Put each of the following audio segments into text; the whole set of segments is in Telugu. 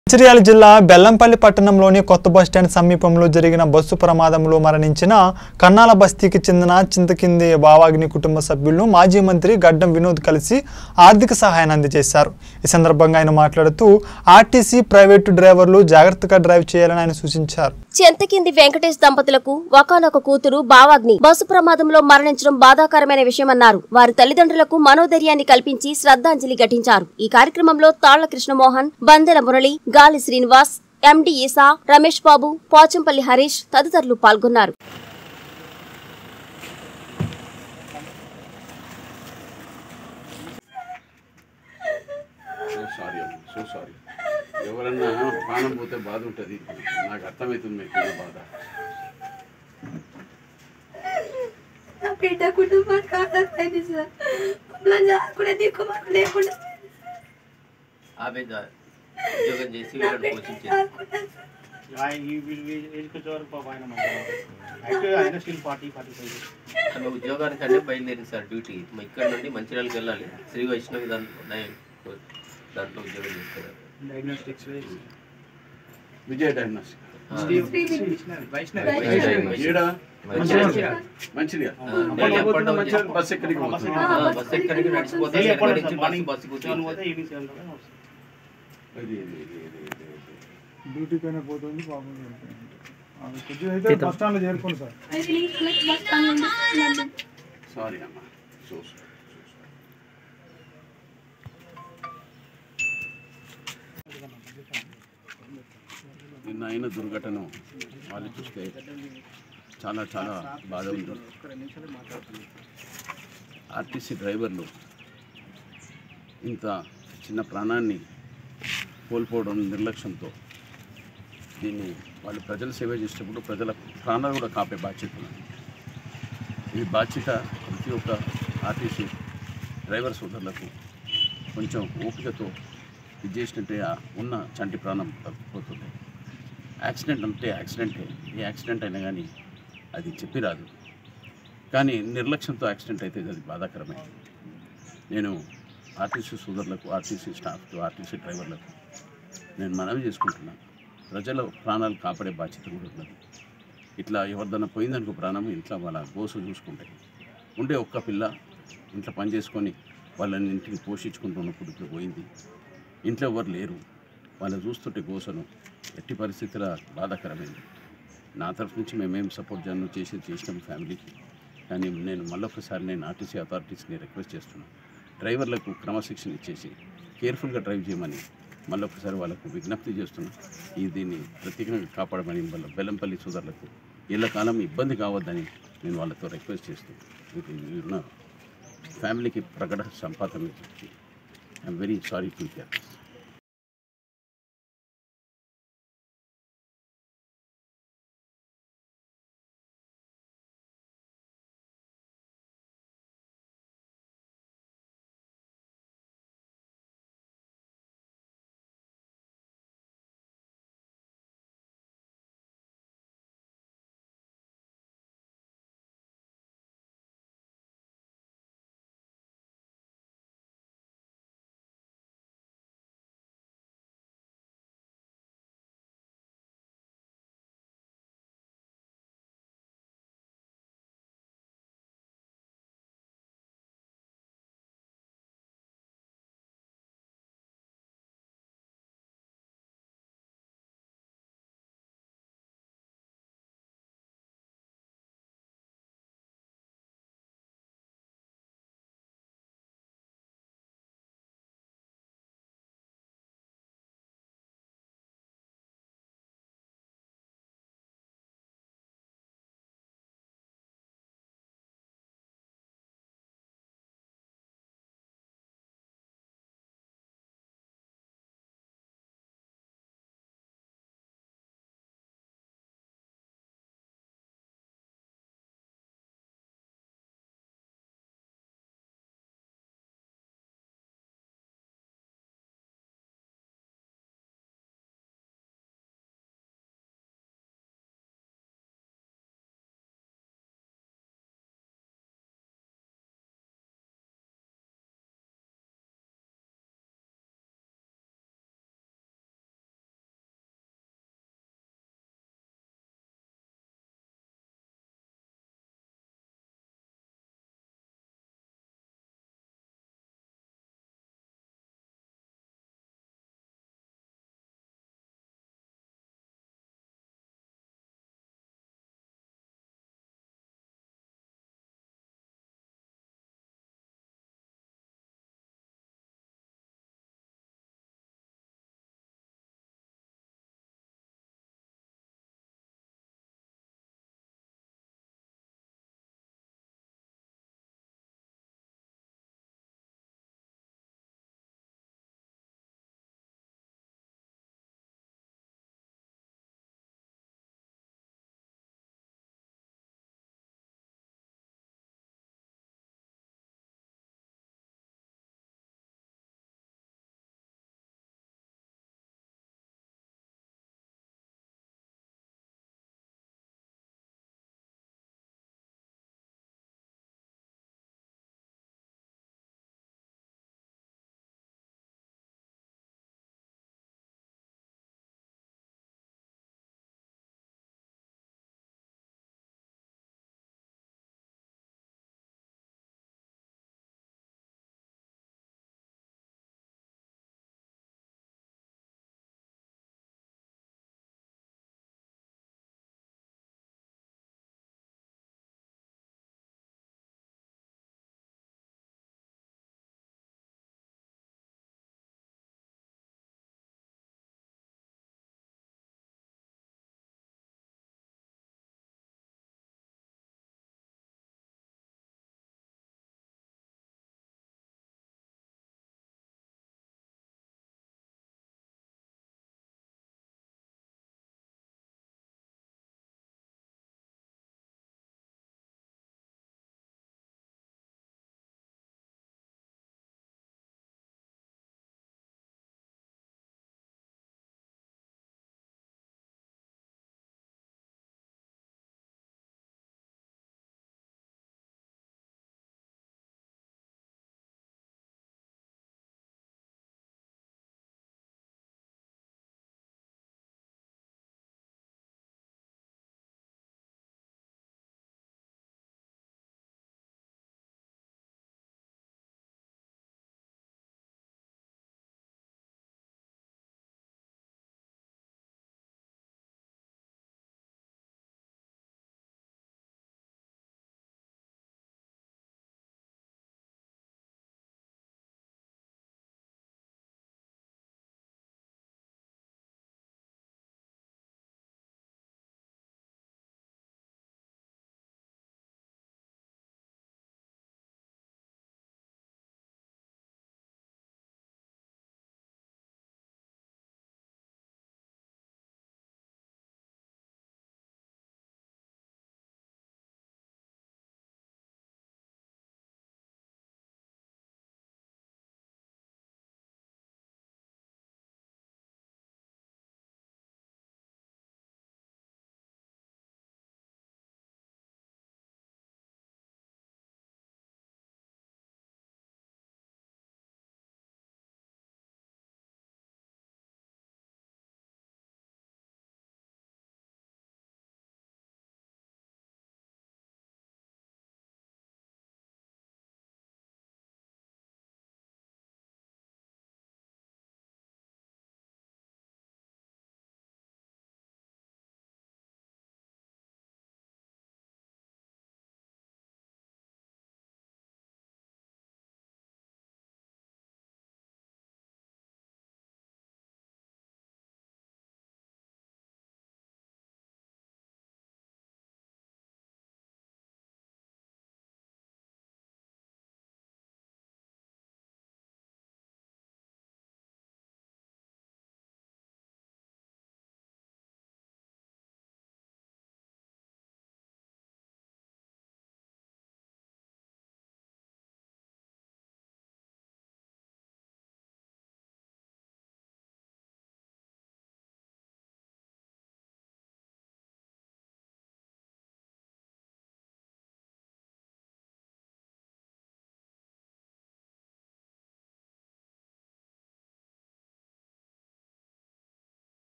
మంచిర్యాల జిల్లా బెల్లంపల్లి పట్టణంలోని కొత్త బస్టాండ్ సమీపంలో జరిగిన బస్సు ప్రమాదంలో మరణించిన కన్నాల బస్తీకి చెందిన చింతకింది బావాగ్ని కుటుంబ సభ్యులను మాజీ మంత్రి గడ్డం వినోద్ కలిసి ఆర్థిక సహాయాన్ని అందజేశారు ఈ సందర్భంగా ఆయన మాట్లాడుతూ ఆర్టీసీ ప్రైవేటు డ్రైవర్లు జాగ్రత్తగా డ్రైవ్ చేయాలని ఆయన సూచించారు చెంతకింది వెంకటేష్ దంపతులకు ఒకనొక కూతురు బావాగ్ని బస్సు ప్రమాదంలో మరణించడం బాధాకరమైన విషయమన్నారు వారి తల్లిదండ్రులకు మనోధైర్యాన్ని కల్పించి శ్రద్ధాంజలి ఘటించారు ఈ కార్యక్రమంలో తాళ్ల కృష్ణమోహన్ బందెల మురళి గాలి శ్రీనివాస్ ఎండి ఈసా రమేష్ బాబు పోచంపల్లి హరీష్ తదితరులు పాల్గొన్నారు సో సారీ అండి సో సారీ ఎవరన్నా ప్రాణం పోతే బాధ ఉంటుంది నాకు అర్థమవుతుంది మీకు బాధ నా బిడ్డ కుటుంబానికి ఆధారమైంది సార్ మమ్మల్ని ఆదుకునే దిక్కు మాకు లేకుండా ఆమె దా- ఉద్యోగం చేసి నా వీళ్ళని బిడ్డ పోషించేది ఆదుకున్నాను సార్. ఆయన ఈ వీళ్ళు ఎదుకొచ్చే వరకు పాప ఆయన మంచిగా యాక్చువల్గా ఆయన స్టిల్ ఫార్టీ ఫార్టీ ఫైవ్ ఆమె ఉద్యోగానికి అంటే బయలుదేరింది సార్ డ్యూటీ మా ఇక్కడ నుండి మంచిర్యాలకు వెళ్ళాలి శ్రీ వైష్ణవి దాంట్లో నయం- దాంట్లో ఉద్యోగం చేస్తారు డయాగ్నోస్టిక్స్ విజయ డయాగ్నోస్టిక్ ఈడ మంచిగా బస్ ఎక్కడికి పోతుంది బస్ ఎక్కడికి నడిచిపోతే డైలీ ఎక్కడి ఎప్పుడు నుంచి మార్నింగ్ బస్సు బస్సు సెవెన్ కూర్చొని పోతే ఈవినింగ్ సెవెన్ దాకా వస్తుంది ఇది, ఇది, ఇది, ఇది, ఇది, ఇది. డ్యూటీ పైన పోతుంది పాపం చనిపోయింది. ఆమె కొద్దిగా అయితే బస్ స్టాండ్లో చేరుకోండి సార్ అది నీకు బస్ స్టాండ్ నుండి లండన్. సారీ అమ్మ సో సారీ నిన్న అయిన దుర్ఘటన వాళ్ళు చూస్తే చాలా చాలా బాధ ఉంది ఆర్టీసీ డ్రైవర్లు ఇంత చిన్న ప్రాణాన్ని కోల్పోవడం నిర్లక్ష్యంతో దీన్ని వాళ్ళు ప్రజలు సేవ చేసేటప్పుడు ప్రజల ప్రాణాలు కూడా కాపే బాధ్యత ఉంది ఈ బాధ్యత ప్రతి ఒక్క ఆర్టీసీ డ్రైవర్ సోదరులకు కొంచెం ఓపికతో ఇది చేసినట్టే ఆ ఉన్న చంటి ప్రాణం తప్పిపోతుంది యాక్సిడెంట్ అంటే యాక్సిడెంటే ఏ యాక్సిడెంట్ అయినా కానీ అది చెప్పి రాదు కానీ నిర్లక్ష్యంతో యాక్సిడెంట్ అయితే అది బాధాకరమే నేను ఆర్టీసీ సోదరులకు ఆర్టీసీ స్టాఫ్కు ఆర్టీసీ డ్రైవర్లకు నేను మనవి చేసుకుంటున్నాను ప్రజల ప్రాణాలు కాపాడే బాధ్యత కూడా ఉన్నది ఇట్లా ఎవరిదన్నా పోయిందనుకో ప్రాణం ఇంట్లో వాళ్ళ గోసు చూసుకుంటే ఉండే ఒక్క పిల్ల ఇంట్లో పని చేసుకొని వాళ్ళని ఇంటికి పోషించుకుంటున్నప్పుడు ఇప్పుడు పోయింది ఇంట్లో ఎవరు లేరు వాళ్ళు చూస్తుంటే గోసను ఎట్టి పరిస్థితుల బాధాకరమైంది నా తరఫు నుంచి మేమేం సపోర్ట్ చేయను చేసి చేసినాం ఫ్యామిలీకి కానీ నేను మళ్ళొకసారి నేను ఆర్టీసీ అథారిటీస్ని రిక్వెస్ట్ చేస్తున్నాను డ్రైవర్లకు క్రమశిక్షణ ఇచ్చేసి కేర్ఫుల్గా డ్రైవ్ చేయమని మళ్ళొకసారి వాళ్ళకు విజ్ఞప్తి చేస్తున్నాను ఈ దీన్ని ప్రత్యేకంగా కాపాడమని వాళ్ళ బెల్లంపల్లి సోదరులకు ఇళ్ళ కాలం ఇబ్బంది కావద్దని నేను వాళ్ళతో రిక్వెస్ట్ చేస్తూ ఇది ఉన్న ఫ్యామిలీకి ప్రకట సంపాదన ఇచ్చి I'm very sorry to hear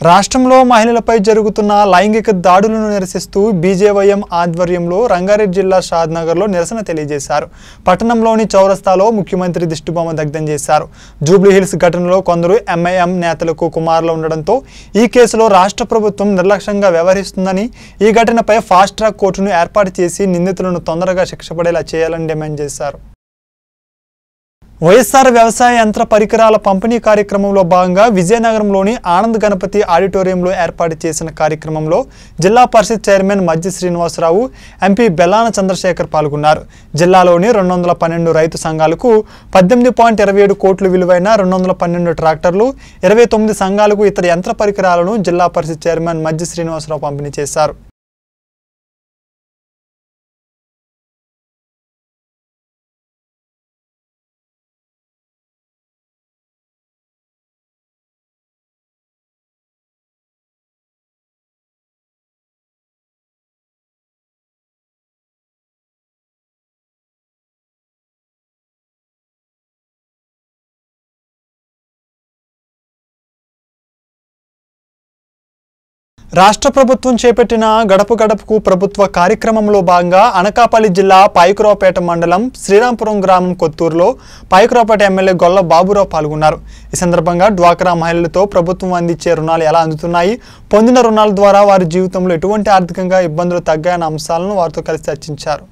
రాష్ట్రంలో మహిళలపై జరుగుతున్న లైంగిక దాడులను నిరసిస్తూ బీజేవైఎం ఆధ్వర్యంలో రంగారెడ్డి జిల్లా షాద్నగర్లో నిరసన తెలియజేశారు పట్టణంలోని చౌరస్తాలో ముఖ్యమంత్రి దిష్టిబొమ్మ దగ్ధం చేశారు జూబ్లీహిల్స్ ఘటనలో కొందరు ఎంఐఎం నేతలకు కుమారులు ఉండడంతో ఈ కేసులో రాష్ట్ర ప్రభుత్వం నిర్లక్ష్యంగా వ్యవహరిస్తుందని ఈ ఘటనపై ఫాస్ట్ ట్రాక్ కోర్టును ఏర్పాటు చేసి నిందితులను తొందరగా శిక్ష పడేలా చేయాలని డిమాండ్ చేశారు వైఎస్ఆర్ వ్యవసాయ యంత్ర పరికరాల పంపిణీ కార్యక్రమంలో భాగంగా విజయనగరంలోని ఆనంద్ గణపతి ఆడిటోరియంలో ఏర్పాటు చేసిన కార్యక్రమంలో జిల్లా పరిషత్ చైర్మన్ మజ్జి శ్రీనివాసరావు ఎంపీ బెల్లాన చంద్రశేఖర్ పాల్గొన్నారు జిల్లాలోని రెండు వందల పన్నెండు రైతు సంఘాలకు పద్దెనిమిది పాయింట్ ఇరవై ఏడు కోట్ల విలువైన రెండు వందల పన్నెండు ట్రాక్టర్లు ఇరవై తొమ్మిది సంఘాలకు ఇతర యంత్ర పరికరాలను జిల్లా పరిషత్ చైర్మన్ మజ్జి శ్రీనివాసరావు పంపిణీ చేశారు రాష్ట్ర ప్రభుత్వం చేపట్టిన గడప గడపకు ప్రభుత్వ కార్యక్రమంలో భాగంగా అనకాపల్లి జిల్లా పాయకురావుపేట మండలం శ్రీరాంపురం గ్రామం కొత్తూరులో పాయకురావుపేట ఎమ్మెల్యే గొల్ల బాబురావు పాల్గొన్నారు ఈ సందర్భంగా డ్వాక్రా మహిళలతో ప్రభుత్వం అందించే రుణాలు ఎలా అందుతున్నాయి పొందిన రుణాల ద్వారా వారి జీవితంలో ఎటువంటి ఆర్థికంగా ఇబ్బందులు తగ్గాయన్న అంశాలను వారితో కలిసి చర్చించారు